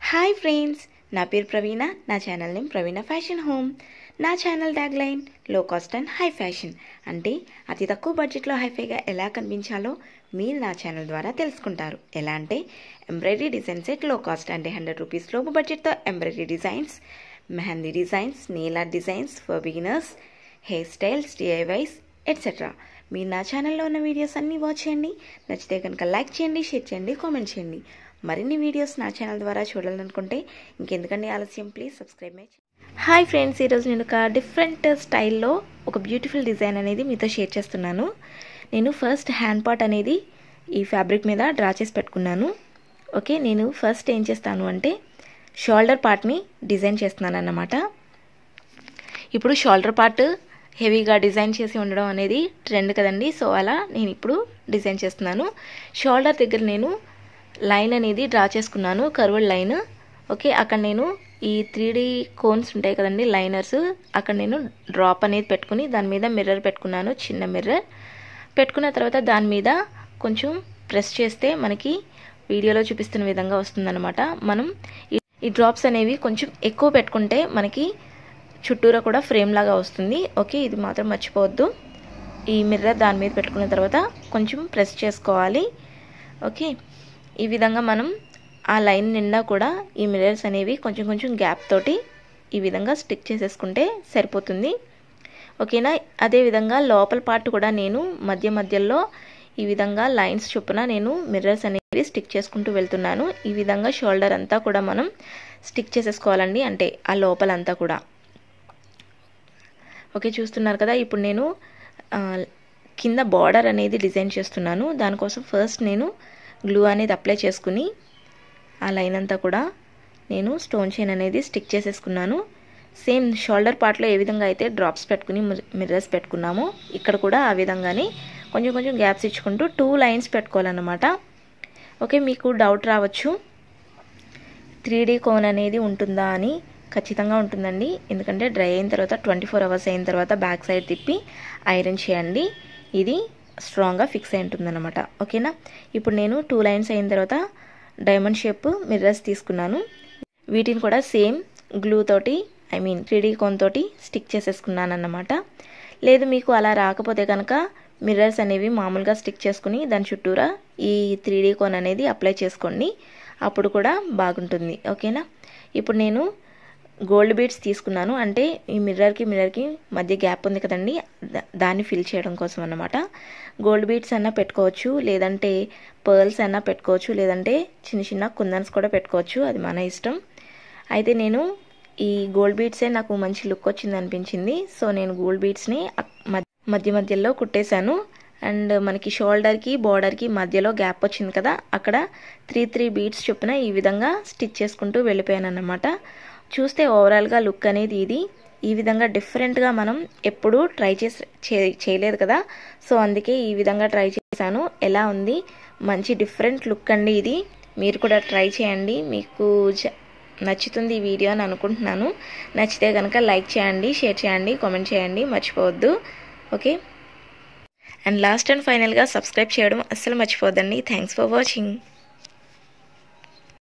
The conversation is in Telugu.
హాయ్ ఫ్రెండ్స్ నా పేరు ప్రవీణ నా channel name Praveena fashion home నా channel tag line low cost and high fashion అంటే అతి తక్కువ బడ్జెట్లో హైఫైగా ఎలా కనిపించాలో మీరు నా ఛానల్ ద్వారా తెలుసుకుంటారు ఎలా అంటే embroidery design set low cost అంటే హండ్రెడ్ రూపీస్ లోపు బడ్జెట్తో embroidery designs mehndi designs nail art designs for beginners hair styles DIYs etcetera మీరు నా ఛానల్లో ఉన్న వీడియోస్ అన్నీ వాచ్ చేయండి నచ్చితే కనుక లైక్ చేయండి షేర్ చేయండి కామెంట్ చేయండి మరిన్ని వీడియోస్ నా ఛానల్ ద్వారా చూడాలనుకుంటే ఇంకెందుకండి ఆలస్యం please subscribe my hi friends ఈరోజు నేను ఒక డిఫరెంట్ స్టైల్లో ఒక బ్యూటిఫుల్ డిజైన్ అనేది మీతో షేర్ చేస్తున్నాను నేను ఫస్ట్ హ్యాండ్ పాట్ అనేది ఈ ఫ్యాబ్రిక్ మీద డ్రా చేసి పెట్టుకున్నాను ఓకే నేను ఫస్ట్ ఏం చేస్తాను అంటే షోల్డర్ పార్ట్ని డిజైన్ చేస్తున్నాను అన్నమాట ఇప్పుడు షోల్డర్ పార్ట్ హెవీగా డిజైన్ చేసి ఉండడం అనేది ట్రెండ్ కదండి సో అలా నేను ఇప్పుడు డిజైన్ చేస్తున్నాను షోల్డర్ దగ్గర నేను లైన్ అనేది డ్రా చేసుకున్నాను కర్వ్డ్ లైన్ ఓకే అక్కడ నేను ఈ త్రీ డీ కోన్స్ ఉంటాయి కదండి లైనర్స్ అక్కడ నేను డ్రాప్ అనేది పెట్టుకుని దాని మీద మిర్రర్ పెట్టుకున్నాను చిన్న మిర్రర్ పెట్టుకున్న తర్వాత దాని మీద కొంచెం ప్రెస్ చేస్తే మనకి వీడియోలో చూపిస్తున్న విధంగా వస్తుందన్నమాట మనం ఈ డ్రాప్స్ అనేవి కొంచెం ఎక్కువ పెట్టుకుంటే మనకి చుట్టూరా కూడా ఫ్రేమ్ లాగా వస్తుంది ఓకే ఇది మాత్రం మర్చిపోవద్దు ఈ మిర్రర్ దాని మీద పెట్టుకున్న తర్వాత కొంచెం ప్రెస్ చేసుకోవాలి ఓకే ఈ విధంగా మనం ఆ లైన్ నిండా కూడా ఈ మిర్రర్స్ అనేవి కొంచెం కొంచెం గ్యాప్ తోటి ఈ విధంగా స్టిక్ చేసేసుకుంటే సరిపోతుంది ఓకేనా అదేవిధంగా లోపల పార్ట్ కూడా నేను మధ్య మధ్యలో ఈ విధంగా లైన్స్ చొప్పున నేను మిర్రర్స్ అనేవి స్టిక్ చేసుకుంటూ వెళ్తున్నాను ఈ విధంగా షోల్డర్ అంతా కూడా మనం స్టిక్ చేసేసుకోవాలండి అంటే ఆ లోపలంతా కూడా ఓకే చూస్తున్నారు కదా ఇప్పుడు నేను కింద బార్డర్ అనేది డిజైన్ చేస్తున్నాను దానికోసం ఫస్ట్ నేను గ్లూ అనేది అప్లై చేసుకుని ఆ లైన్ అంతా కూడా నేను స్టోన్ చైన్ అనేది స్టిక్ చేసేసుకున్నాను సేమ్ షోల్డర్ పార్ట్లో ఏ విధంగా అయితే డ్రాప్స్ పెట్టుకుని మిర్రర్స్ పెట్టుకున్నామో ఇక్కడ కూడా ఆ విధంగానే కొంచెం కొంచెం గ్యాప్స్ ఇచ్చుకుంటూ టూ లైన్స్ పెట్టుకోవాలన్నమాట ఓకే మీకు డౌట్ రావచ్చు త్రీ డీ కోన్ అనేది ఉంటుందా అని ఖచ్చితంగా ఉంటుందండి ఎందుకంటే డ్రై అయిన తర్వాత ట్వంటీ ఫోర్ అవర్స్ అయిన తర్వాత బ్యాక్ సైడ్ తిప్పి ఐరన్ చేయండి ఇది స్ట్రాంగ్గా ఫిక్స్ అయి ఉంటుందన్నమాట ఓకేనా ఇప్పుడు నేను టూ లైన్స్ అయిన తర్వాత డైమండ్ షేప్ మిర్రర్స్ తీసుకున్నాను వీటిని కూడా సేమ్ గ్లూ తోటి ఐ మీన్ త్రీడీ కోన్ తోటి స్టిక్ చేసేసుకున్నాను అన్నమాట లేదు మీకు అలా రాకపోతే కనుక మిర్రర్స్ అనేవి మామూలుగా స్టిక్ చేసుకుని దాని చుట్టూరా ఈ త్రీడీ కోన్ అనేది అప్లై చేసుకోండి అప్పుడు కూడా బాగుంటుంది ఓకేనా ఇప్పుడు నేను గోల్డ్ బీడ్స్ తీసుకున్నాను అంటే ఈ మిర్రర్కి మిర్రర్కి మధ్య గ్యాప్ ఉంది కదండి దాన్ని ఫిల్ చేయడం కోసం అన్నమాట గోల్డ్ బీడ్స్ అన్నా పెట్టుకోవచ్చు లేదంటే పర్ల్స్ అన్నా పెట్టుకోవచ్చు లేదంటే చిన్న చిన్న కుందన్స్ కూడా పెట్టుకోవచ్చు అది మన ఇష్టం అయితే నేను ఈ గోల్డ్ బీడ్సే నాకు మంచి లుక్ వచ్చింది అనిపించింది సో నేను గోల్డ్ బీడ్స్ని మధ్య మధ్యలో కుట్టేశాను అండ్ మనకి షోల్డర్కి బార్డర్కి మధ్యలో గ్యాప్ వచ్చింది కదా అక్కడ త్రీ త్రీ బీడ్స్ చొప్పున ఈ విధంగా స్టిచ్ చేసుకుంటూ వెళ్ళిపోయాను అన్నమాట చూస్తే ఓవరాల్గా లుక్ అనేది ఇది ఈ విధంగా డిఫరెంట్గా మనం ఎప్పుడూ ట్రై చేసి చేయలేదు కదా సో అందుకే ఈ విధంగా ట్రై చేశాను ఎలా ఉంది మంచి డిఫరెంట్ లుక్ అండి ఇది మీరు కూడా ట్రై చేయండి మీకు నచ్చుతుంది ఈ వీడియో అని అనుకుంటున్నాను నచ్చితే కనుక లైక్ చేయండి షేర్ చేయండి కామెంట్ చేయండి మర్చిపోవద్దు ఓకే అండ్ లాస్ట్ అండ్ ఫైనల్గా సబ్స్క్రైబ్ చేయడం అస్సలు మర్చిపోద్దండి థ్యాంక్స్ ఫర్ వాచింగ్